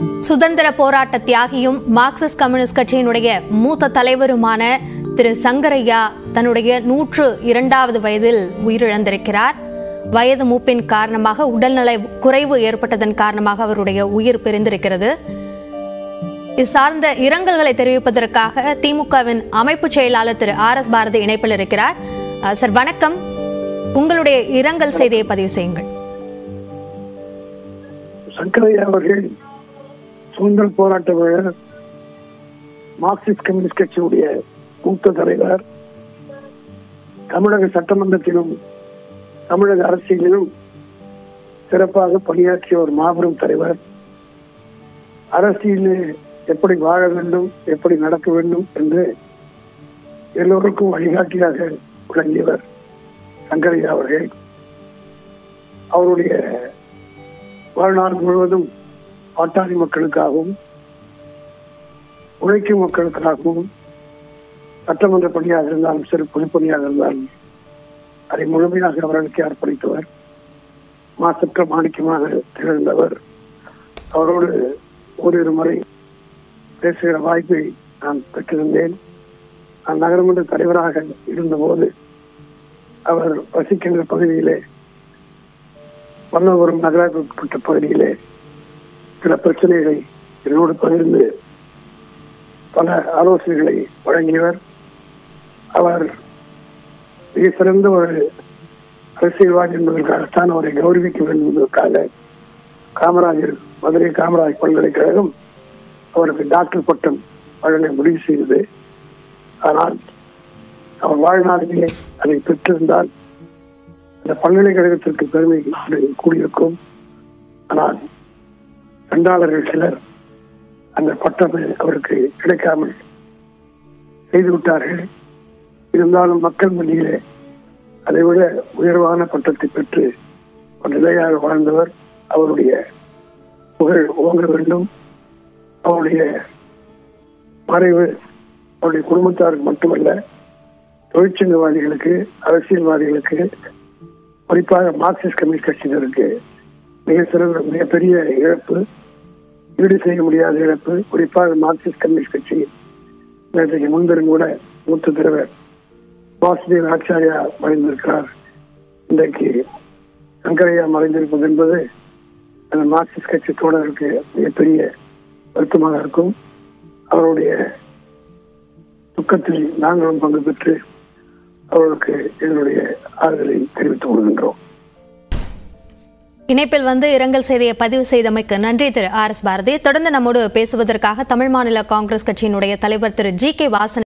சுதந்திர போராட்ட தியாகியும் Marxist communist கட்சியினுடைய மூத்த தலைவருமான திரு சங்கரையா தன்னுடைய நூற்று இரண்டாவது வயதில் உயிரிழந்திருக்கிறார் வயது மூப்பின் காரணமாக உடல்நல குறைவு ஏற்பட்டதன் காரணமாக அவருடைய உயிர் பிரிந்திருக்கிறது இது சார்ந்த இரங்கல்களை தெரிவிப்பதற்காக திமுகவின் அமைப்பு செயலாளர் திரு ஆர் எஸ் பாரதி இணைப்பில் இருக்கிறார் அஹ், சார் வணக்கம் உங்களுடைய இரங்கல் செய்தியை பதிவு செய்யுங்கள் சங்கரையா அவர்கள் சுதந்திர போராட்ட வீரர் மார்க்சிஸ்ட் கம்யூனிஸ்ட் கட்சியுடைய மூத்த தலைவர் தமிழக சட்டமன்றத்திலும் தமிழக அரசியலிலும் சிறப்பாக பணியாற்றிய ஒரு மாபெரும் தலைவர் அரசியலில் எப்படி வாழ வேண்டும் எப்படி நடக்க வேண்டும் என்று எல்லோருக்கும் வழிகாட்டியாக விளங்கியவர் சங்கரையா அவர்கள் அவருடைய வாழ்நாள் முழுவதும் பாட்டாளி மக்களுக்காகவும் உழைக்கும் மக்களுக்காகவும் சட்டமன்ற பணியாக இருந்தாலும் சரி பொதுப்பணியாக இருந்தாலும் அதை முழுமையாக அவர்களுக்கு அர்ப்பணித்தவர் மாசற்ற மாணிக்கமாக திகழ்ந்தவர் அவரோடு ஓரிரு முறை பேசுகிற வாய்ப்பை நான் பெற்றிருந்தேன் நான் நகரமன்ற தலைவராக இருந்தபோது அவர் வசிக்கின்ற பகுதியிலே வண்ணபுரம் நகராட்சிக்குட்பட்ட பகுதியிலே சில பிரச்சனைகளை என்னோடு பகிர்ந்து பல ஆலோசனைகளை வழங்கியவர் அவர் மிக சிறந்த ஒரு அரசியல்வாதி என்பதற்காகத்தான் அவரை கௌரவிக்க வேண்டும் என்பதற்காக காமராஜர் மதுரை காமராஜ் பல்கலைக்கழகம் அவருக்கு டாக்டர் பட்டம் வழங்க முடிவு செய்தது ஆனால் அவர் வாழ்நாளிலே அதை பெற்றிருந்தால் அந்த பல்கலைக்கழகத்திற்கு பெருமை கூடியிருக்கும் ஆனால் சண்டாளர்கள் சிலர் அந்த பட்டம் அவருக்கு கிடைக்காமல் செய்துவிட்டார்கள் இருந்தாலும் மக்கள் மத்தியிலே அதைவிட உயர்வான பட்டத்தை பெற்று ஒரு நிலையாக வாழ்ந்தவர் அவருடைய புகழ் ஓங்க வேண்டும் அவருடைய மறைவு அவருடைய குடும்பத்தாருக்கு மட்டுமல்ல தொழிற்சங்கவாதிகளுக்கு அரசியல்வாதிகளுக்கு குறிப்பாக மார்க்சிஸ்ட் கம்யூனிஸ்ட் கட்சியினருக்கு மிக சிறந்த மிகப்பெரிய இழப்பு ஈடு செய்ய முடியாத இழப்பு குறிப்பாக மார்க்சிஸ்ட் கம்யூனிஸ்ட் கட்சி நேற்றைக்கு முன்தினம் கூட மூத்த தலைவர் வாசுதேவ் ஆச்சாரியா மறைந்திருக்கிறார் இன்றைக்கு சங்கரையா மறைந்திருப்பது என்பது அந்த மார்க்சிஸ்ட் கட்சி தோழருக்கு மிகப்பெரிய வருத்தமாக இருக்கும் அவருடைய துக்கத்தில் நாங்களும் பங்கு பெற்று அவர்களுக்கு எங்களுடைய ஆறுதலை தெரிவித்துக் கொள்கின்றோம் இணைப்பில் வந்து இரங்கல் செய்தியை பதிவு செய்தமைக்கு நன்றி திரு ஆர் எஸ் பாரதி தொடர்ந்து நம்மோடு பேசுவதற்காக தமிழ் மாநில காங்கிரஸ் கட்சியினுடைய தலைவர் திரு ஜி கே வாசன்